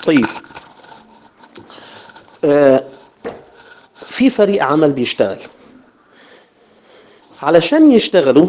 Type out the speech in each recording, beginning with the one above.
طيب آه في فريق عمل بيشتغل علشان يشتغلوا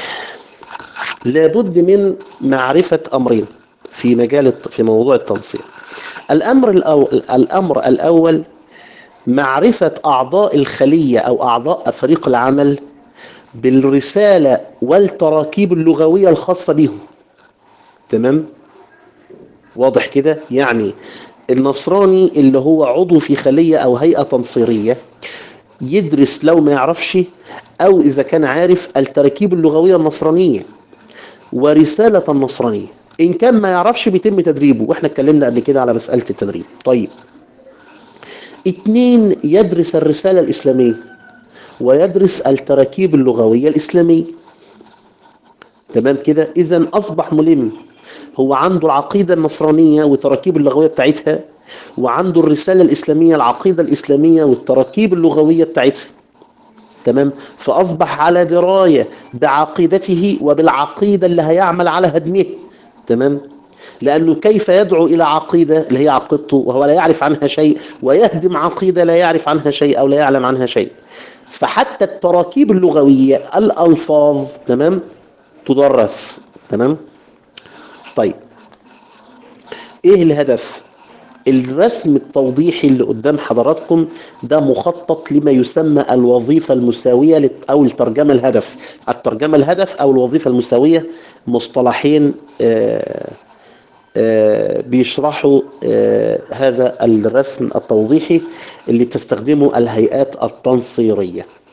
لابد من معرفة أمرين في مجال الت- في موضوع التنسيق الأمر الأول الأمر الأول معرفة أعضاء الخلية أو أعضاء فريق العمل بالرسالة والتراكيب اللغوية الخاصة بهم تمام واضح كده يعني النصراني اللي هو عضو في خلية أو هيئة تنصيرية يدرس لو ما يعرفش أو إذا كان عارف التراكيب اللغوية النصرانية ورسالة النصرانية إن كان ما يعرفش بيتم تدريبه وإحنا اتكلمنا قبل كده على مسألة التدريب طيب اتنين يدرس الرسالة الإسلامية ويدرس التراكيب اللغوية الإسلامية تمام كده إذا أصبح ملم هو عنده العقيدة النصرانية والتراكيب اللغوية بتاعتها وعنده الرسالة الإسلامية العقيدة الإسلامية والتراكيب اللغوية بتاعتها تمام فأصبح على دراية بعقيدته وبالعقيدة اللي هيعمل على هدمها تمام لأنه كيف يدعو إلى عقيدة اللي هي عقيدته وهو لا يعرف عنها شيء ويهدم عقيدة لا يعرف عنها شيء أو لا يعلم عنها شيء فحتى التراكيب اللغوية الألفاظ تمام تدرس تمام طيب ايه الهدف الرسم التوضيحي اللي قدام حضراتكم ده مخطط لما يسمى الوظيفة المساوية لت- أو الترجمة الهدف الترجمة الهدف أو الوظيفة المساوية مصطلحين آه، آه، بيشرحوا آه، هذا الرسم التوضيحي اللي تستخدمه الهيئات التنصيرية